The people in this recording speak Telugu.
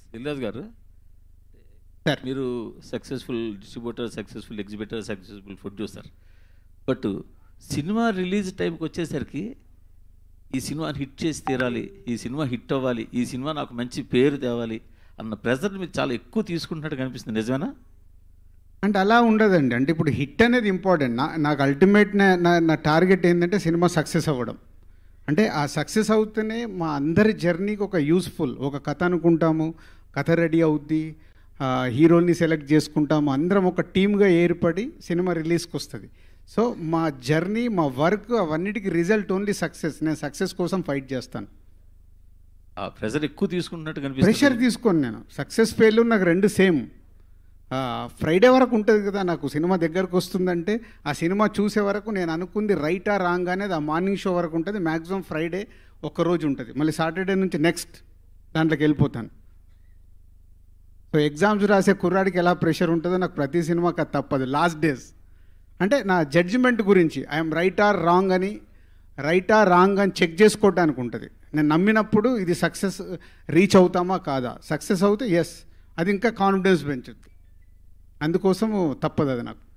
దిల్రాజ్ గారు సార్ మీరు successful distributor successful exhibitor successful producer but cinema release టైంకి వచ్చేసరికి ఈ సినిమా హిట్ చేసి తీరాలి ఈ సినిమా హిట్ అవ్వాలి ఈ సినిమా నాకు మంచి పేరు తేవాలి అన్న ప్రెజర్ మీరు చాలా ఎక్కువ తీసుకుంటున్నట్టు కనిపిస్తుంది నిజమేనా అంటే అలా ఉండదండి అంటే ఇప్పుడు హిట్ అనేది ఇంపార్టెంట్ నా నాకు అల్టిమేట్ నా నా- నా టార్గెట్ ఏంటంటే సినిమా సక్సెస్ అవ్వడం అంటే ఆ సక్సెస్ అవుతూనే మా అందరి జర్నీకి ఒక యూస్ఫుల్ ఒక కథ అనుకుంటాము కథ రెడీ అవుద్ది ఆ, హీరోల్ని సెలెక్ట్ చేసుకుంటాము అందరం ఒక టీమ్గా ఏర్పడి సినిమా రిలీజ్కి వస్తుంది సో మా జర్నీ మా వర్క్ అవన్నిటికి రిజల్ట్ ఓన్లీ సక్సెస్ నేను సక్సెస్ కోసం ఫైట్ చేస్తాను ఆ ప్రెజర్ ఎక్కువ తీసుకుంటున్నట్టు ప్రెషర్ కనిపిస్తుంది తీసుకోను నేను సక్సెస్ ఫెయిల్యూర్ నాకు రెండు సేమ్ ఫ్రైడే వరకు ఉంటుంది కదా నాకు సినిమా దగ్గరకు వస్తుందంటే ఆ సినిమా చూసే వరకు నేను అనుకుంది రైటా రాంగ్ అనేది ఆ మార్నింగ్ షో వరకు ఉంటుంది మ్యాక్సిమం ఫ్రైడే ఒక్క రోజు ఉంటుంది మళ్ళీ సాటర్డే నుంచి నెక్స్ట్ దాంట్లోకి వెళ్ళిపోతాను సో ఎగ్జామ్స్ రాసే కుర్రాడికి ఎలా ప్రెషర్ ఉంటుందో నాకు ప్రతి సినిమాకి అది తప్పదు లాస్ట్ డేస్ అంటే నా జడ్జిమెంట్ గురించి ఐఎమ్ రైట్ ఆర్ రాంగ్ అని రైట్ ఆర్ రాంగ్ అని చెక్ చేసుకోవడానికి ఉంటుంది నేను నమ్మినప్పుడు ఇది సక్సెస్ రీచ్ అవుతామా కాదా సక్సెస్ అవుతే ఎస్ అది ఇంకా కాన్ఫిడెన్స్ పెంచుద్ది అందుకోసము తప్పదు అది నాకు